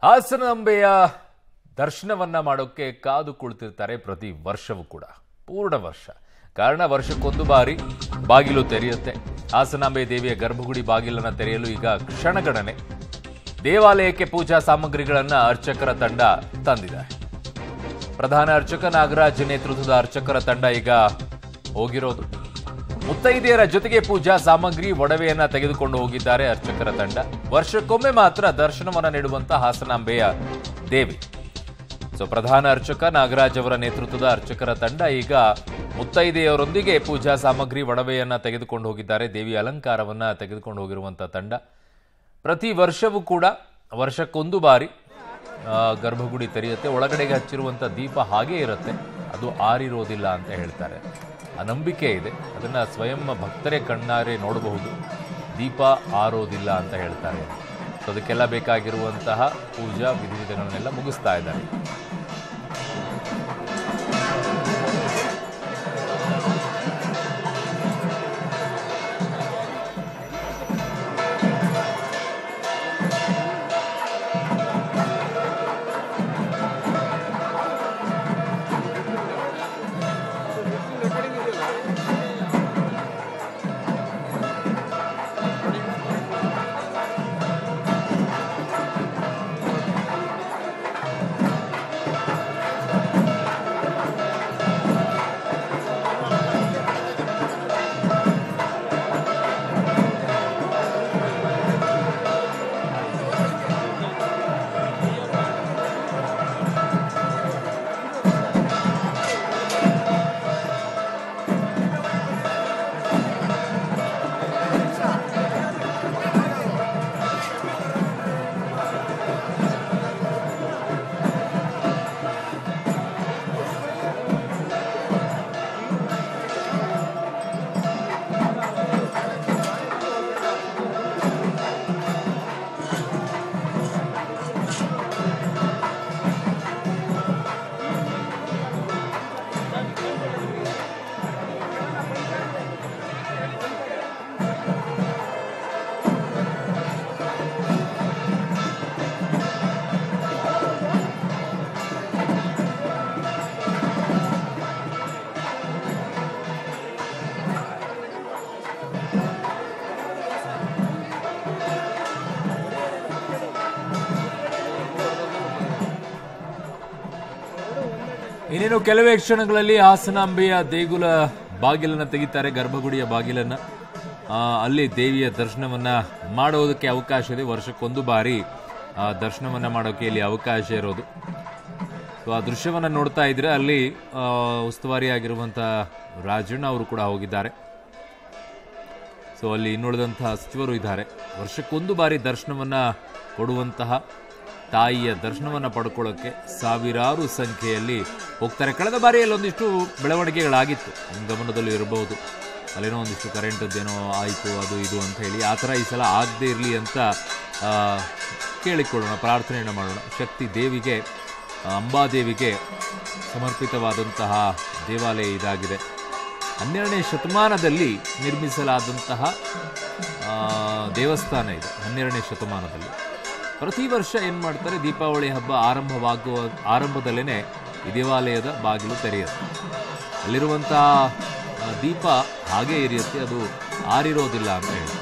ಹಾಸನಾಂಬೆಯ ದರ್ಶನವನ್ನ ಮಾಡೋಕ್ಕೆ ಕಾದು ಕುಳಿತಿರ್ತಾರೆ ಪ್ರತಿ ವರ್ಷವೂ ಕೂಡ ಪೂರ್ಣ ವರ್ಷ ಕಾರಣ ವರ್ಷಕ್ಕೊಂದು ಬಾರಿ ಬಾಗಿಲು ತೆರೆಯುತ್ತೆ ಹಾಸನಾಂಬೆ ದೇವಿಯ ಗರ್ಭಗುಡಿ ಬಾಗಿಲನ್ನ ತೆರೆಯಲು ಈಗ ಕ್ಷಣಗಣನೆ ದೇವಾಲಯಕ್ಕೆ ಪೂಜಾ ಸಾಮಗ್ರಿಗಳನ್ನ ಅರ್ಚಕರ ತಂಡ ತಂದಿದೆ ಪ್ರಧಾನ ಅರ್ಚಕ ನಾಗರಾಜ್ ನೇತೃತ್ವದ ಅರ್ಚಕರ ತಂಡ ಈಗ ಹೋಗಿರೋದು ಮುತ್ತೈದೆಯರ ಜೊತೆಗೆ ಪೂಜಾ ಸಾಮಗ್ರಿ ಒಡವೆಯನ್ನ ತೆಗೆದುಕೊಂಡು ಹೋಗಿದ್ದಾರೆ ಅರ್ಚಕರ ತಂಡ ವರ್ಷಕ್ಕೊಮ್ಮೆ ಮಾತ್ರ ದರ್ಶನವನ್ನ ನೀಡುವಂತ ಹಾಸನಾಂಬೆಯ ದೇವಿ ಸೊ ಪ್ರಧಾನ ಅರ್ಚಕ ನಾಗರಾಜ್ ಅವರ ನೇತೃತ್ವದ ಅರ್ಚಕರ ತಂಡ ಈಗ ಮುತ್ತೈದೆಯರೊಂದಿಗೆ ಪೂಜಾ ಸಾಮಗ್ರಿ ಒಡವೆಯನ್ನ ತೆಗೆದುಕೊಂಡು ಹೋಗಿದ್ದಾರೆ ದೇವಿ ಅಲಂಕಾರವನ್ನ ತೆಗೆದುಕೊಂಡು ಹೋಗಿರುವಂತ ತಂಡ ಪ್ರತಿ ವರ್ಷವೂ ಕೂಡ ವರ್ಷಕ್ಕೊಂದು ಬಾರಿ ಆ, ಗರ್ಭಗುಡಿ ತೆರೆಯುತ್ತೆ ಒಳಗಡೆಗೆ ಹಚ್ಚಿರುವಂಥ ದೀಪ ಹಾಗೇ ಇರುತ್ತೆ ಅದು ಆರಿರೋದಿಲ್ಲ ಅಂತ ಹೇಳ್ತಾರೆ ಆ ನಂಬಿಕೆ ಇದೆ ಅದನ್ನ ಸ್ವಯಂ ಭಕ್ತರೇ ಕಣ್ಣಾರೆ ನೋಡಬಹುದು ದೀಪ ಆರೋದಿಲ್ಲ ಅಂತ ಹೇಳ್ತಾರೆ ಸೊ ಅದಕ್ಕೆಲ್ಲ ಬೇಕಾಗಿರುವಂತಹ ಪೂಜಾ ವಿಧಿವಿಧಾನಗಳನ್ನೆಲ್ಲ ಮುಗಿಸ್ತಾ ಇದ್ದಾರೆ ಇನ್ನೇನು ಕೆಲವೇ ಕ್ಷಣಗಳಲ್ಲಿ ಹಾಸನಾಂಬೆಯ ದೇಗುಲ ಬಾಗಿಲನ್ನ ತೆಗಿತಾರೆ ಗರ್ಭಗುಡಿಯ ಬಾಗಿಲನ್ನ ಆ, ಅಲ್ಲಿ ದೇವಿಯ ದರ್ಶನವನ್ನ ಮಾಡೋದಕ್ಕೆ ಅವಕಾಶ ಇದೆ ವರ್ಷಕ್ಕೊಂದು ಬಾರಿ ಆ, ದರ್ಶನವನ್ನ ಮಾಡೋಕೆ ಇಲ್ಲಿ ಅವಕಾಶ ಇರೋದು ಸೊ ಆ ದೃಶ್ಯವನ್ನ ನೋಡ್ತಾ ಇದ್ರೆ ಅಲ್ಲಿ ಆ, ಉಸ್ತುವಾರಿ ಆಗಿರುವಂತ ರಾಜಣ್ಣ ಅವರು ಕೂಡ ಹೋಗಿದ್ದಾರೆ ಸೊ ಅಲ್ಲಿ ಇನ್ನುಳಿದಂತಹ ಸಚಿವರು ಇದ್ದಾರೆ ವರ್ಷಕ್ಕೊಂದು ಬಾರಿ ದರ್ಶನವನ್ನ ಕೊಡುವಂತಹ ತಾಯಿಯ ದರ್ಶನವನ್ನ ಪಡ್ಕೊಳ್ಳೋಕೆ ಸಾವಿರಾರು ಸಂಖ್ಯೆಯಲ್ಲಿ ಹೋಗ್ತಾರೆ ಕಳೆದ ಬಾರಿಯಲ್ಲಿ ಒಂದಿಷ್ಟು ಬೆಳವಣಿಗೆಗಳಾಗಿತ್ತು ನಿಮ್ಮ ಗಮನದಲ್ಲಿ ಇರಬಹುದು ಅಲ್ಲೇನೋ ಒಂದಿಷ್ಟು ಕರೆಂಟದ್ದೇನೋ ಆಯಿತು ಅದು ಇದು ಅಂತ ಹೇಳಿ ಆ ಥರ ಈ ಸಲ ಆಗದೇ ಇರಲಿ ಅಂತ ಆ, ಕೇಳಿಕೊಳ್ಳೋಣ ಪ್ರಾರ್ಥನೆಯನ್ನು ಮಾಡೋಣ ಶಕ್ತಿ ದೇವಿಗೆ ಆ, ಅಂಬಾದೇವಿಗೆ ಸಮರ್ಪಿತವಾದಂತಹ ದೇವಾಲಯ ಇದಾಗಿದೆ ಹನ್ನೆರಡನೇ ಶತಮಾನದಲ್ಲಿ ನಿರ್ಮಿಸಲಾದಂತಹ ಆ, ದೇವಸ್ಥಾನ ಇದು ಹನ್ನೆರಡನೇ ಶತಮಾನದಲ್ಲಿ ಪ್ರತಿ ವರ್ಷ ಏನು ಮಾಡ್ತಾರೆ ದೀಪಾವಳಿ ಹಬ್ಬ ಆರಂಭವಾಗುವ ಆರಂಭದಲ್ಲೇ ಈ ದೇವಾಲಯದ ಬಾಗಿಲು ತೆರೆಯುತ್ತೆ ಅಲ್ಲಿರುವಂತಹ ಆ, ದೀಪ ಹಾಗೇ ಇರಿಯುತ್ತೆ ಅದು ಆರಿರೋದಿಲ್ಲ ಅಂತ ಹೇಳ್ತಾರೆ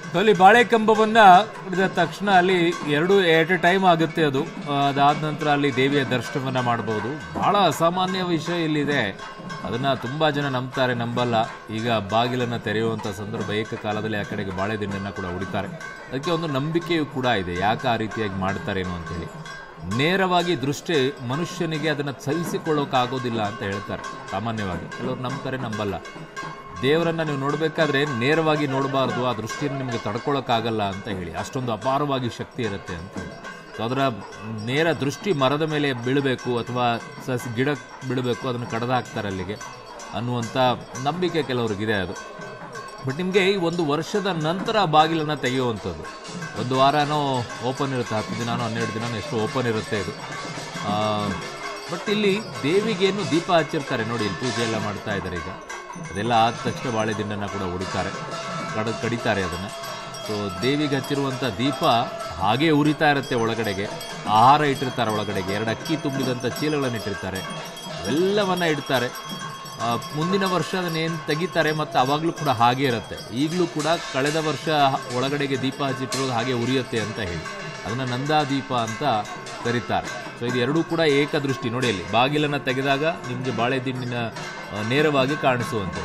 ಸೊ ಅಲ್ಲಿ ಬಾಳೆ ಕಂಬವನ್ನ ಹಿಡಿದ ತಕ್ಷಣ ಅಲ್ಲಿ ಎರಡು ಎಟ್ ಎ ಟೈಮ್ ಆಗುತ್ತೆ ಅದು ಆ, ಅದಾದ ನಂತರ ಅಲ್ಲಿ ದೇವಿಯ ದರ್ಶನವನ್ನ ಮಾಡಬಹುದು ಬಹಳ ಅಸಾಮಾನ್ಯ ವಿಷಯ ಇಲ್ಲಿದೆ ಅದನ್ನ ತುಂಬಾ ಜನ ನಂಬ್ತಾರೆ ನಂಬಲ್ಲ ಈಗ ಬಾಗಿಲನ್ನ ತೆರೆಯುವಂತ ಸಂದರ್ಭ ಏಕಕಾಲದಲ್ಲಿ ಆ ಕಡೆಗೆ ಬಾಳೆ ದಿಂಡನ್ನ ಕೂಡ ಹೊಡಿತಾರೆ ಅದಕ್ಕೆ ಒಂದು ನಂಬಿಕೆಯೂ ಕೂಡ ಇದೆ ಯಾಕೆ ಆ ರೀತಿಯಾಗಿ ಮಾಡ್ತಾರೇನೋ ಅಂತ ಹೇಳಿ ನೇರವಾಗಿ ದೃಷ್ಟಿ ಮನುಷ್ಯನಿಗೆ ಅದನ್ನ ಸಹಿಸಿಕೊಳ್ಳೋಕ್ಕಾಗೋದಿಲ್ಲ ಅಂತ ಹೇಳ್ತಾರೆ ಸಾಮಾನ್ಯವಾಗಿ ಕೆಲವರು ನಂಬ್ತಾರೆ ನಂಬಲ್ಲ ದೇವರನ್ನ ನೀವು ನೋಡಬೇಕಾದ್ರೆ ನೇರವಾಗಿ ನೋಡಬಾರ್ದು ಆ ದೃಷ್ಟಿಯನ್ನು ನಿಮಗೆ ತಡ್ಕೊಳಕ್ಕಾಗಲ್ಲ ಅಂತ ಹೇಳಿ ಅಷ್ಟೊಂದು ಅಪಾರವಾಗಿ ಶಕ್ತಿ ಇರುತ್ತೆ ಅಂತ ಹೇಳಿ ಸೊ ಅದರ ನೇರ ದೃಷ್ಟಿ ಮರದ ಮೇಲೆ ಬೀಳಬೇಕು ಅಥವಾ ಸಸ್ ಗಿಡ ಬೀಳಬೇಕು ಅದನ್ನು ಕಡ್ದು ಹಾಕ್ತಾರೆ ಅಲ್ಲಿಗೆ ಅನ್ನುವಂಥ ನಂಬಿಕೆ ಕೆಲವ್ರಿಗಿದೆ ಅದು ಬಟ್ ನಿಮಗೆ ಈ ಒಂದು ವರ್ಷದ ನಂತರ ಆ ಬಾಗಿಲನ್ನು ತೆಗೆಯುವಂಥದ್ದು ಒಂದು ವಾರನೋ ಓಪನ್ ಇರುತ್ತೆ ಹತ್ತು ದಿನಾನೋ ಹನ್ನೆರಡು ದಿನಾನೋ ಎಷ್ಟು ಓಪನ್ ಇರುತ್ತೆ ಇದು ಬಟ್ ಇಲ್ಲಿ ದೇವಿಗೇನು ದೀಪ ಹಚ್ಚಿರ್ತಾರೆ ನೋಡಿ ಇಲ್ಲಿ ಪೂಜೆ ಎಲ್ಲ ಮಾಡ್ತಾ ಇದ್ದಾರೆ ಈಗ ಅದೆಲ್ಲ ಆದ ತಕ್ಷಣ ಬಾಳೆ ದಿಂಡನ್ನು ಕೂಡ ಹೊಡಿತಾರೆ ಕಡ ಕಡಿತಾರೆ ಅದನ್ನು ಸೊ ದೇವಿಗೆ ಹಚ್ಚಿರುವಂಥ ದೀಪ ಹಾಗೆ ಉರಿತಾ ಇರುತ್ತೆ ಒಳಗಡೆಗೆ ಆಹಾರ ಇಟ್ಟಿರ್ತಾರೆ ಒಳಗಡೆಗೆ ಎರಡು ಅಕ್ಕಿ ತುಂಬಿದಂಥ ಚೀಲಗಳನ್ನು ಇಟ್ಟಿರ್ತಾರೆ ಅವೆಲ್ಲವನ್ನ ಇಡ್ತಾರೆ ಆ, ಮುಂದಿನ ವರ್ಷ ಅದನ್ನೇನು ತೆಗಿತಾರೆ ಮತ್ತು ಅವಾಗಲೂ ಕೂಡ ಹಾಗೆ ಇರುತ್ತೆ ಈಗಲೂ ಕೂಡ ಕಳೆದ ವರ್ಷ ಒಳಗಡೆಗೆ ದೀಪ ಹಚ್ಚಿಟ್ಟಿರೋದು ಹಾಗೆ ಉರಿಯುತ್ತೆ ಅಂತ ಹೇಳಿ ಅದನ್ನು ನಂದಾ ದೀಪ ಅಂತ ಕರೀತಾರೆ ಸೊ ಇದು ಎರಡೂ ಕೂಡ ಏಕದೃಷ್ಟಿ ನೋಡಿ ಅಲ್ಲಿ ಬಾಗಿಲನ್ನು ತೆಗೆದಾಗ ನಿಮಗೆ ಬಾಳೆ ದಿಂಡಿನ ಆ, ನೇರವಾಗಿ ಕಾಣಿಸುವಂಥದ್ದು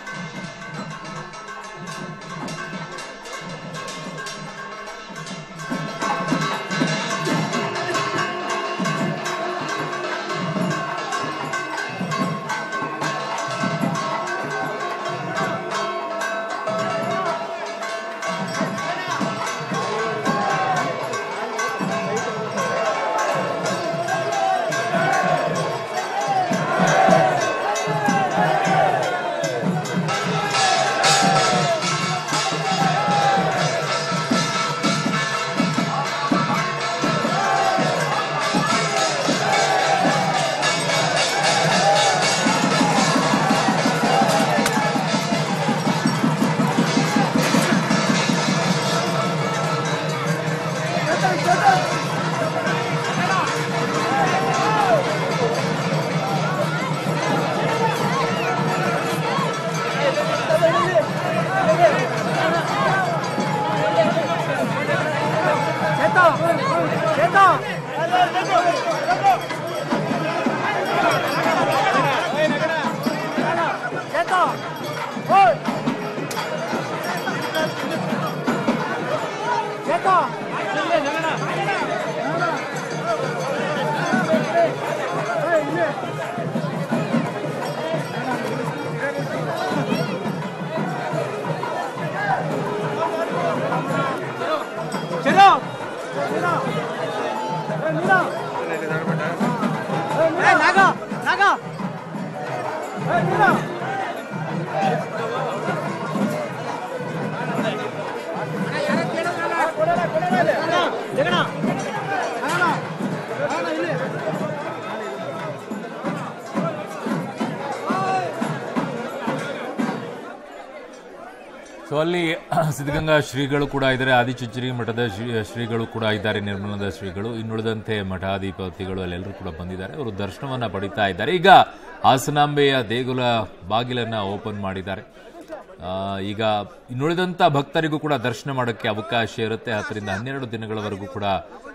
ಸೊ ಅಲ್ಲಿ ಸಿದ್ಧಗಂಗಾ ಶ್ರೀಗಳು ಕೂಡ ಇದ್ದಾರೆ ಆದಿಚುಂಚನಗಿ ಮಠದ ಶ್ರೀ ಶ್ರೀಗಳು ಕೂಡ ಇದ್ದಾರೆ ನಿರ್ಮಲದ ಶ್ರೀಗಳು ಇನ್ನುಳಿದಂತೆ ಮಠಾಧಿಪತಿಗಳು ಅಲ್ಲೆಲ್ಲರೂ ಕೂಡ ಬಂದಿದ್ದಾರೆ ಅವರು ದರ್ಶನವನ್ನ ಪಡಿತಾ ಇದ್ದಾರೆ ಈಗ ಹಾಸನಾಂಬೆಯ ದೇಗುಲ ಬಾಗಿಲನ್ನ ಓಪನ್ ಮಾಡಿದ್ದಾರೆ ಆ, ಈಗ ಇನ್ನುಳಿದಂಥ ಭಕ್ತರಿಗೂ ಕೂಡ ದರ್ಶನ ಮಾಡೋಕ್ಕೆ ಅವಕಾಶ ಇರುತ್ತೆ ಹತ್ತರಿಂದ ಹನ್ನೆರಡು ದಿನಗಳವರೆಗೂ ಕೂಡ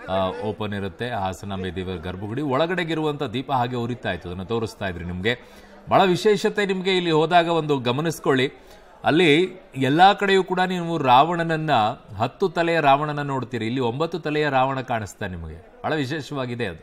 ಓಪನ್ ಇರುತ್ತೆ ಹಾಸನಾಂಬೆ ದೇವರ ಗರ್ಭಗುಡಿ ಒಳಗಡೆಗಿರುವಂಥ ದೀಪ ಹಾಗೆ ಉರಿತಾ ಇತ್ತು ಅದನ್ನು ತೋರಿಸ್ತಾ ಇದ್ರಿ ನಿಮಗೆ ಬಹಳ ವಿಶೇಷತೆ ನಿಮಗೆ ಇಲ್ಲಿ ಹೋದಾಗ ಒಂದು ಗಮನಿಸ್ಕೊಳ್ಳಿ ಅಲ್ಲಿ ಎಲ್ಲಾ ಕಡೆಯೂ ಕೂಡ ನೀವು ರಾವಣನನ್ನ ಹತ್ತು ತಲೆಯ ರಾವಣನ ನೋಡ್ತೀರಿ ಇಲ್ಲಿ ಒಂಬತ್ತು ತಲೆಯ ರಾವಣ ಕಾಣಿಸ್ತಾ ನಿಮಗೆ ಬಹಳ ವಿಶೇಷವಾಗಿದೆ ಅದು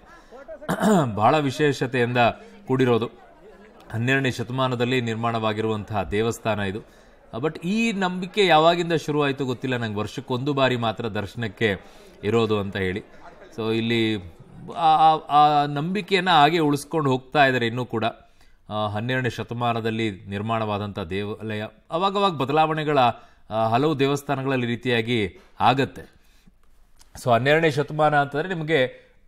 ಬಹಳ ವಿಶೇಷತೆಯಿಂದ ಕೂಡಿರೋದು ಹನ್ನೆರಡನೇ ಶತಮಾನದಲ್ಲಿ ನಿರ್ಮಾಣವಾಗಿರುವಂತಹ ದೇವಸ್ಥಾನ ಇದು ಬಟ್ ಈ ನಂಬಿಕೆ ಯಾವಾಗಿಂದ ಶುರುವಾಯಿತು ಗೊತ್ತಿಲ್ಲ ನಂಗೆ ವರ್ಷಕ್ಕೊಂದು ಬಾರಿ ಮಾತ್ರ ದರ್ಶನಕ್ಕೆ ಇರೋದು ಅಂತ ಹೇಳಿ ಸೊ ಇಲ್ಲಿ ಆ- ಆ- ಆ ನಂಬಿಕೆಯನ್ನು ಹಾಗೆ ಉಳಿಸ್ಕೊಂಡು ಹೋಗ್ತಾ ಇದ್ದಾರೆ ಇನ್ನೂ ಕೂಡ ಆ, ಹನ್ನೆರಡನೇ ಶತಮಾನದಲ್ಲಿ ನಿರ್ಮಾಣವಾದಂಥ ದೇವಾಲಯ ಅವಾಗವಾಗ ಬದಲಾವಣೆಗಳ ಆ, ಹಲವು ದೇವಸ್ಥಾನಗಳಲ್ಲಿ ರೀತಿಯಾಗಿ ಆಗತ್ತೆ ಸೊ ಹನ್ನೆರಡನೇ ಶತಮಾನ ಅಂತಂದ್ರೆ ನಿಮಗೆ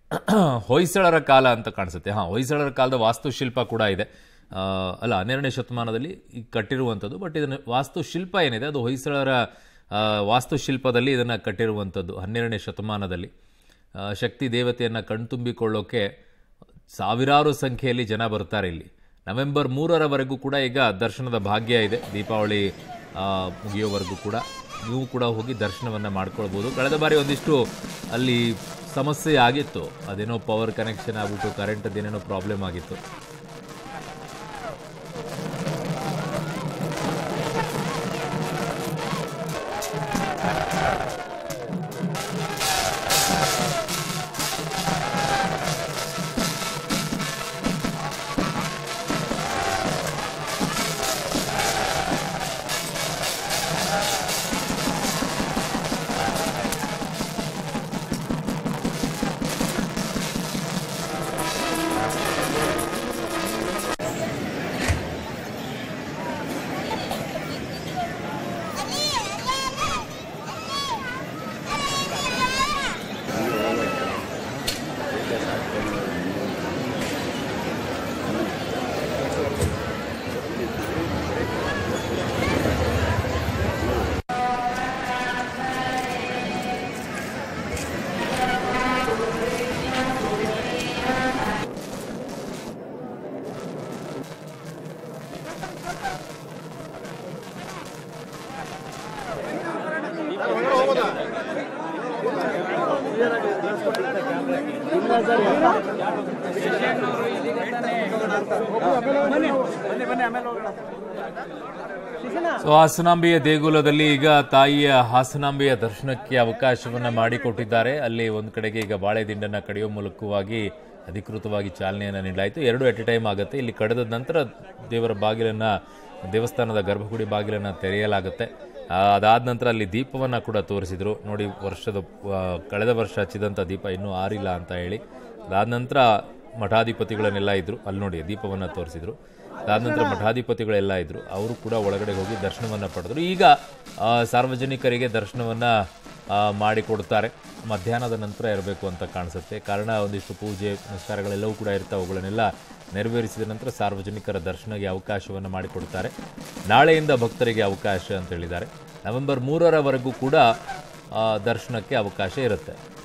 ಹೊಯ್ಸಳರ ಕಾಲ ಅಂತ ಕಾಣಿಸುತ್ತೆ ಹಾಂ ಹೊಯ್ಸಳರ ಕಾಲದ ವಾಸ್ತುಶಿಲ್ಪ ಕೂಡ ಇದೆ ಆ, ಅಲ್ಲ ಹನ್ನೆರಡನೇ ಶತಮಾನದಲ್ಲಿ ಈ ಕಟ್ಟಿರುವಂಥದ್ದು ಬಟ್ ಇದನ್ನು ವಾಸ್ತುಶಿಲ್ಪ ಏನಿದೆ ಅದು ಹೊಯ್ಸಳರ ಆ, ವಾಸ್ತುಶಿಲ್ಪದಲ್ಲಿ ಇದನ್ನು ಕಟ್ಟಿರುವಂಥದ್ದು ಹನ್ನೆರಡನೇ ಶತಮಾನದಲ್ಲಿ ಆ, ಶಕ್ತಿ ದೇವತೆಯನ್ನು ಕಣ್ತುಂಬಿಕೊಳ್ಳೋಕೆ ಸಾವಿರಾರು ಸಂಖ್ಯೆಯಲ್ಲಿ ಜನ ಬರ್ತಾರೆ ಇಲ್ಲಿ ನವೆಂಬರ್ ಮೂರರವರೆಗೂ ಕೂಡ ಈಗ ದರ್ಶನದ ಭಾಗ್ಯ ಇದೆ ದೀಪಾವಳಿ ಆ, ಮುಗಿಯೋವರೆಗೂ ಕೂಡ ನೀವು ಕೂಡ ಹೋಗಿ ದರ್ಶನವನ್ನು ಮಾಡ್ಕೊಳ್ಬೋದು ಕಳೆದ ಬಾರಿ ಒಂದಿಷ್ಟು ಅಲ್ಲಿ ಸಮಸ್ಯೆ ಆಗಿತ್ತು ಅದೇನೋ ಪವರ್ ಕನೆಕ್ಷನ್ ಆಗ್ಬಿಟ್ಟು ಕರೆಂಟ್ ಅದೇನೇನೋ ಪ್ರಾಬ್ಲಮ್ ಆಗಿತ್ತು ಸೊ ಹಾಸನಾಂಬೆಯ ದೇಗುಲದಲ್ಲಿ ಈಗ ತಾಯಿಯ ಹಾಸನಾಂಬೆಯ ದರ್ಶನಕ್ಕೆ ಅವಕಾಶವನ್ನ ಮಾಡಿಕೊಟ್ಟಿದ್ದಾರೆ ಅಲ್ಲಿ ಒಂದು ಕಡೆಗೆ ಈಗ ಬಾಳೆ ದಿಂಡನ್ನ ಕಡಿಯೋ ಮೂಲಕವಾಗಿ ಅಧಿಕೃತವಾಗಿ ಚಾಲನೆಯನ್ನು ನೀಡಲಾಯಿತು ಎರಡು ಎಟ್ ಎ ಟೈಮ್ ಆಗುತ್ತೆ ಇಲ್ಲಿ ಕಳೆದ ನಂತರ ದೇವರ ಬಾಗಿಲನ್ನ ದೇವಸ್ಥಾನದ ಗರ್ಭಗುಡಿ ಬಾಗಿಲನ್ನ ತೆರೆಯಲಾಗುತ್ತೆ ಆ, ಅದಾದ ನಂತರ ಅಲ್ಲಿ ದೀಪವನ್ನ ಕೂಡ ತೋರಿಸಿದ್ರು ನೋಡಿ ವರ್ಷದ ಆ, ಕಳೆದ ವರ್ಷ ಹಚ್ಚಿದಂಥ ದೀಪ ಇನ್ನೂ ಆರಿಲ್ಲ ಅಂತ ಹೇಳಿ ಅದಾದ ನಂತರ ಮಠಾಧಿಪತಿಗಳನ್ನೆಲ್ಲ ಇದ್ರು ಅಲ್ಲಿ ನೋಡಿ ದೀಪವನ್ನ ತೋರಿಸಿದ್ರು ಅದಾದ ನಂತರ ಮಠಾಧಿಪತಿಗಳೆಲ್ಲ ಇದ್ರು ಅವರು ಕೂಡ ಒಳಗಡೆ ಹೋಗಿ ದರ್ಶನವನ್ನ ಪಡೆದ್ರು ಈಗ ಆ, ಸಾರ್ವಜನಿಕರಿಗೆ ದರ್ಶನವನ್ನ ಆ, ಮಾಡಿಕೊಡ್ತಾರೆ ಮಧ್ಯಾಹ್ನದ ನಂತರ ಇರಬೇಕು ಅಂತ ಕಾಣಿಸುತ್ತೆ ಕಾರಣ ಒಂದಿಷ್ಟು ಪೂಜೆ ಪುನಸ್ಕಾರಗಳೆಲ್ಲವೂ ಕೂಡ ಇರ್ತಾವೆ ಅವುಗಳನ್ನೆಲ್ಲ ನೆರವೇರಿಸಿದ ನಂತರ ಸಾರ್ವಜನಿಕರ ದರ್ಶನಕ್ಕೆ ಅವಕಾಶವನ್ನು ಮಾಡಿಕೊಡ್ತಾರೆ ನಾಳೆಯಿಂದ ಭಕ್ತರಿಗೆ ಅವಕಾಶ ಅಂತ ಹೇಳಿದ್ದಾರೆ ನವೆಂಬರ್ ಮೂರರವರೆಗೂ ಕೂಡ ಆ, ದರ್ಶನಕ್ಕೆ ಅವಕಾಶ ಇರುತ್ತೆ